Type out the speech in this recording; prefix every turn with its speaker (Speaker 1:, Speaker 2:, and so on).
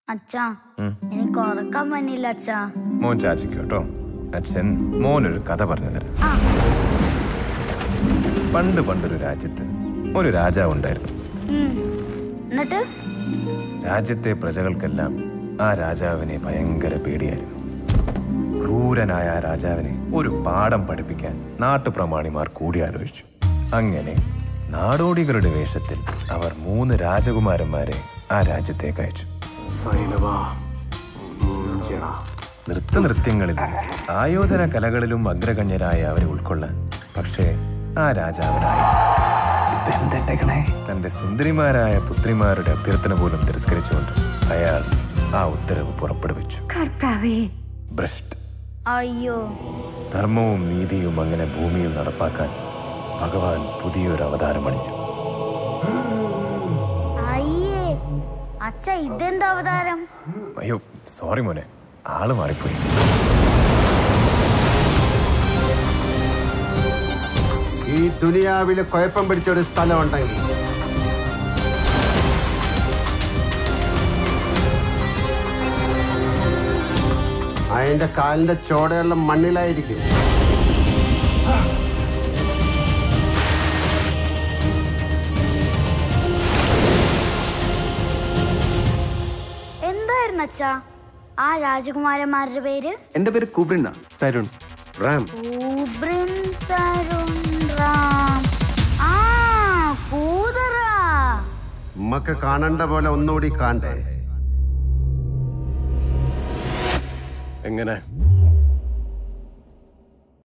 Speaker 1: അച്ഛാ എനിക്ക് ഉറക്കാൻ പറ്റില്ല അച്ഛാ
Speaker 2: മോൻ ചാച്ചിക്ക് കേട്ടോ അച്ഛൻ മോനൊരു കഥ പറഞ്ഞു തരാം
Speaker 1: ആ
Speaker 2: പണ്ട് പണ്ടൊരു രാജ്യത്ത് ഒരു രാജാവ് ഉണ്ടായിരുന്നു
Speaker 1: ഉം. എന്നിട്ട്
Speaker 2: രാജ്യത്തെ പ്രജകൾക്കെല്ലാം ആ രാജാവിനെ ഭയങ്കര പേടിയായിരുന്നു ക്രൂരനായ ആ രാജാവിനെ ഒരു പാഠം പഠിപ്പിക്കാൻ നാട്ടുപ്രമാണിമാർ കൂടിയാലോചിച്ചു അങ്ങനെ നാടോടികളുടെ വേഷത്തിൽ അവർ മൂന്ന് രാജകുമാരന്മാരെ ആ രാജ്യത്തേക്ക് അയച്ചു നൃത്ത നൃത്യങ്ങളിലും ആയോധന കലകളിലും അഗ്രഗണ്യരായ അവരെ ഉൾക്കൊള്ളാൻ പക്ഷേ ആ രാജാവിനായി തന്റെ സുന്ദരിമാരായ പുത്രിമാരുടെ അഭ്യർത്ഥന പോലും തിരസ്കരിച്ചുകൊണ്ട് അയാൾ ആ ഉത്തരവ് പുറപ്പെടുവിച്ചു
Speaker 1: കർത്താവേ
Speaker 2: ഭ്രഷ്ട്
Speaker 1: അയ്യോ
Speaker 2: ധർമ്മവും നീതിയും അങ്ങനെ ഭൂമിയിൽ നടപ്പാക്കാൻ ഭഗവാൻ പുതിയൊരു അവതാരം അണിഞ്ഞു
Speaker 1: അയ്യേ അച്ഛ ഇതെന്താ അവതാരം
Speaker 2: അയ്യോ സോറി മോനെ ആള് മാറിപ്പോയി
Speaker 3: ഈ ദുനിയാവില് കുഴപ്പം പിടിച്ച ഒരു സ്ഥലം ഉണ്ടെങ്കിൽ അതിന്റെ കാലിന്റെ ചോടയെല്ലാം മണ്ണിലായിരിക്കും
Speaker 1: എന്തായിരുന്നു അച്ഛാ ആ രാജകുമാരന്മാരുടെ പേര്
Speaker 4: എന്റെ പേര് കുബ്രിന്ന
Speaker 3: തരുൺ റാം
Speaker 1: ഊബ്രിൻ തരുൺ റാം. ആ കൂതറ
Speaker 3: ഉമ്മക്ക് കാണണ്ട പോലെ ഒന്നുകൂടി കാണണ്ടേ
Speaker 2: എങ്ങനെ